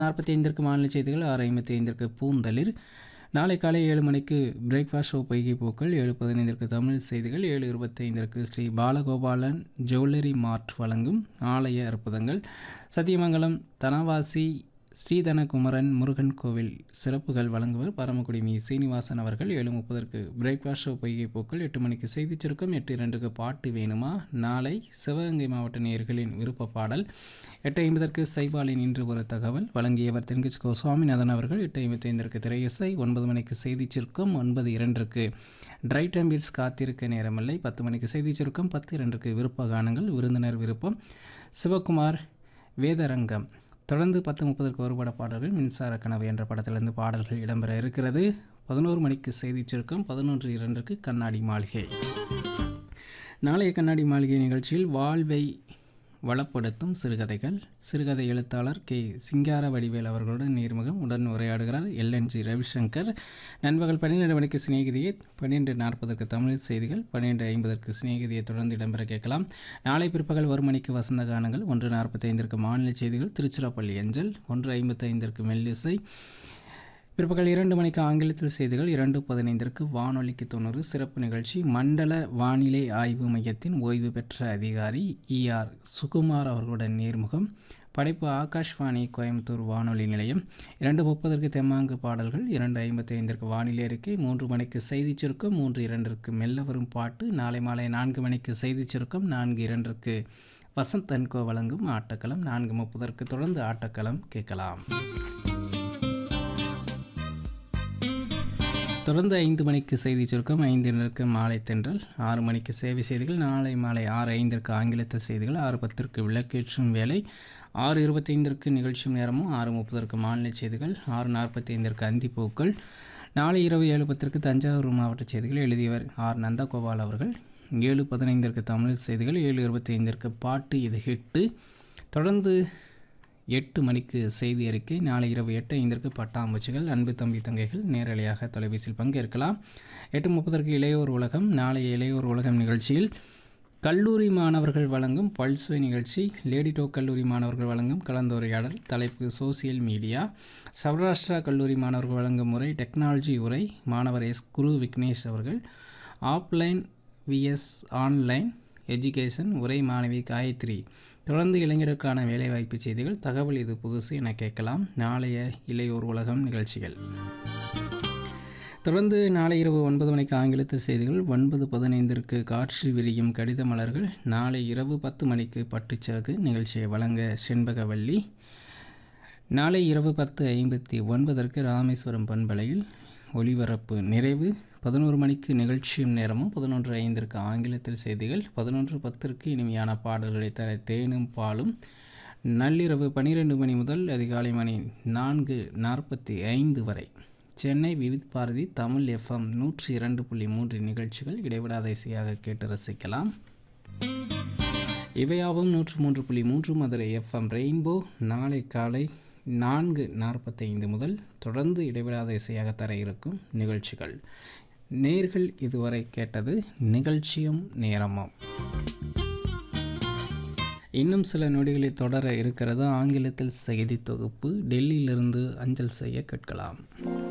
நாற்பத்தி ஐந்திற்கு மாநில செய்திகள் ஆறு ஐம்பத்தி ஐந்திற்கு பூந்தளிர் நாளை காலை ஏழு மணிக்கு பிரேக்ஃபாஸ்ட் ஷோ பொய்கை பூக்கள் ஏழு பதினைந்திற்கு தமிழ் செய்திகள் ஏழு இருபத்தைந்திற்கு ஸ்ரீ பாலகோபாலன் ஜுவல்லரி மார்ட் வழங்கும் ஆலய அற்புதங்கள் சத்தியமங்கலம் தனவாசி ஸ்ரீதனகுமரன் முருகன் கோவில் சிறப்புகள் வழங்குவர் பரமக்குடி மீ சீனிவாசன் அவர்கள் ஏழு முப்பதற்கு பிரேக்ஃபாஸ்ட் ஷோ பொய்கை பூக்கள் எட்டு மணிக்கு செய்திச் சுருக்கம் எட்டு இரண்டுக்கு பாட்டு வேணுமா நாளை சிவகங்கை மாவட்ட நேயர்களின் விருப்ப பாடல் எட்டு ஐம்பதற்கு சைபாலின் இன்று ஒரு தகவல் வழங்கியவர் தென்கிச் கோ சுவாமிநாதன் அவர்கள் எட்டு ஐம்பத்தி ஐந்திற்கு திரையிசை ஒன்பது மணிக்கு செய்திச் சுருக்கம் ஒன்பது இரண்டிற்கு ட்ரை டம்பிள்ஸ் காத்திருக்க நேரமில்லை பத்து மணிக்கு செய்திச் சுருக்கம் பத்து இரண்டுக்கு விருப்ப கானங்கள் விருந்தினர் விருப்பம் சிவகுமார் வேதரங்கம் தொடர்ந்து பத்து முப்பதற்கு ஒருபட பாடல்கள் மின்சார கனவு என்ற படத்திலிருந்து பாடல்கள் இடம்பெற இருக்கிறது பதினோரு மணிக்கு செய்திச் சுருக்கம் பதினொன்று இரண்டுக்கு கண்ணாடி மாளிகை நாளைய கண்ணாடி மாளிகை நிகழ்ச்சியில் வாழ்வை வளப்படுத்தும் சிறுகதைகள் சிறுகதை எழுத்தாளர் கே சிங்கார வடிவேல் அவர்களுடன் நேர்முகம் உடன் உரையாடுகிறார் எல்என்ஜி ரவிசங்கர் நண்பகல் பன்னிரெண்டு மணிக்கு சிநேகிதியை பன்னிரெண்டு நாற்பதற்கு தமிழ் செய்திகள் பன்னிரெண்டு ஐம்பதற்கு சிநேகிதியை தொடர்ந்து இடம்பெற கேட்கலாம் நாளை பிற்பகல் ஒரு மணிக்கு வசந்த கானங்கள் ஒன்று நாற்பத்தைந்திற்கு மாநில செய்திகள் திருச்சிராப்பள்ளி அஞ்சல் ஒன்று ஐம்பத்தைந்திற்கு மெல்லிசை பிற்பகல் இரண்டு மணிக்கு ஆங்கிலத்தில் செய்திகள் இரண்டு பதினைந்திற்கு வானொலிக்கு தொண்ணூறு சிறப்பு நிகழ்ச்சி மண்டல வானிலை ஆய்வு மையத்தின் ஓய்வு பெற்ற அதிகாரி இஆர் சுகுமார் அவர்களுடன் நேர்முகம் படைப்பு ஆகாஷ்வாணி கோயம்புத்தூர் வானொலி நிலையம் இரண்டு முப்பதற்கு தெம்மாங்கு பாடல்கள் இரண்டு ஐம்பத்தி ஐந்திற்கு வானிலை அறிக்கை மூன்று மணிக்கு செய்திச் சுருக்கம் மூன்று இரண்டிற்கு மெல்ல வரும் பாட்டு நாளை மாலை நான்கு மணிக்கு செய்திச் சுருக்கம் நான்கு இரண்டிற்கு வசந்த் தன்கோ வழங்கும் ஆட்டக்களம் நான்கு முப்பதற்கு தொடர்ந்து ஆட்டக்களம் கேட்கலாம் தொடர்ந்து ஐந்து மணிக்கு செய்தி சுருக்கம் ஐந்து இரண்டுக்கு மாலை தென்றல் ஆறு மணிக்கு சேவை செய்திகள் நாளை மாலை ஆறு ஐந்திற்கு ஆங்கிலத்தில் செய்திகள் ஆறு பத்திற்கு விளக்கேற்றும் வேலை ஆறு இருபத்தைந்திற்கு நிகழ்ச்சியும் நேரமும் ஆறு முப்பதற்கு மாநில செய்திகள் ஆறு நாற்பத்தி ஐந்திற்கு அந்திப்பூக்கள் நாளை இரவு ஏழு பத்திற்கு தஞ்சாவூர் மாவட்ட செய்திகள் எழுதியவர் ஆர் நந்தகோபால் அவர்கள் ஏழு பதினைந்திற்கு தமிழ் செய்திகள் ஏழு இருபத்தி ஐந்திற்கு பாட்டு இது ஹிட்டு தொடர்ந்து எட்டு மணிக்கு செய்தி அறிக்கை நாளை இரவு எட்டு ஐந்திற்கு பட்டாம்பூச்சிகள் அன்பு தம்பி தங்கைகள் நேரலையாக தொலைபேசியில் பங்கேற்கலாம் எட்டு முப்பதற்கு இளையோர் உலகம் நாளைய இளையோர் உலகம் நிகழ்ச்சியில் கல்லூரி மாணவர்கள் வழங்கும் பல்சுவை நிகழ்ச்சி லேடி டோக் கல்லூரி மாணவர்கள் வழங்கும் கலந்துரையாடல் தலைப்பு சோசியல் மீடியா சௌராஷ்டிரா கல்லூரி மாணவர்கள் வழங்கும் முறை டெக்னாலஜி உரை மாணவர் எஸ் குரு விக்னேஷ் அவர்கள் ஆஃப்லைன் விஎஸ் ஆன்லைன் எஜுகேஷன் உரை மாணவி காயத்ரி தொடர்ந்து இளைஞருக்கான வேலைவாய்ப்பு செய்திகள் தகவல் இது புதுசு என கேட்கலாம் நாளைய இளையோர் உலகம் நிகழ்ச்சிகள் தொடர்ந்து நாளை இரவு ஒன்பது மணிக்கு ஆங்கிலத்தில் செய்திகள் ஒன்பது பதினைந்திற்கு காற்று விரியும் கடித மலர்கள் நாளை இரவு பத்து மணிக்கு பட்டுச்சிறகு நிகழ்ச்சியை வழங்க செண்பகவல்லி நாளை இரவு பத்து ஐம்பத்தி ஒன்பதற்கு ராமேஸ்வரம் பண்பலையில் ஒளிபரப்பு நிறைவு பதினோரு மணிக்கு நிகழ்ச்சியும் நேரமும் பதினொன்று ஐந்திற்கு ஆங்கிலத்தில் செய்திகள் பதினொன்று பத்திற்கு இனிமையான பாடல்களை தர தேனும் பாலும் நள்ளிரவு பன்னிரெண்டு மணி முதல் அதிகாலை மணி நான்கு நாற்பத்தி ஐந்து வரை சென்னை விவித் பாரதி தமிழ் எஃப்எம் நூற்றி இரண்டு புள்ளி மூன்று நிகழ்ச்சிகள் இடைவிடாத இசையாக கேட்டு ரசிக்கலாம் இவையாவும் நூற்று மூன்று புள்ளி மூன்று மதுரை எஃப்எம் ரெயின்போ நாளை காலை நான்கு நாற்பத்தைந்து முதல் தொடர்ந்து இடைவிடாத இசையாக தர இருக்கும் நிகழ்ச்சிகள் நேர்கள் இதுவரை கேட்டது நிகழ்ச்சியும் நேரமும் இன்னும் சில நொடிகளில் தொடர இருக்கிறது ஆங்கிலத்தில் செய்தி தொகுப்பு டெல்லியிலிருந்து அஞ்சல் செய்ய கேட்கலாம்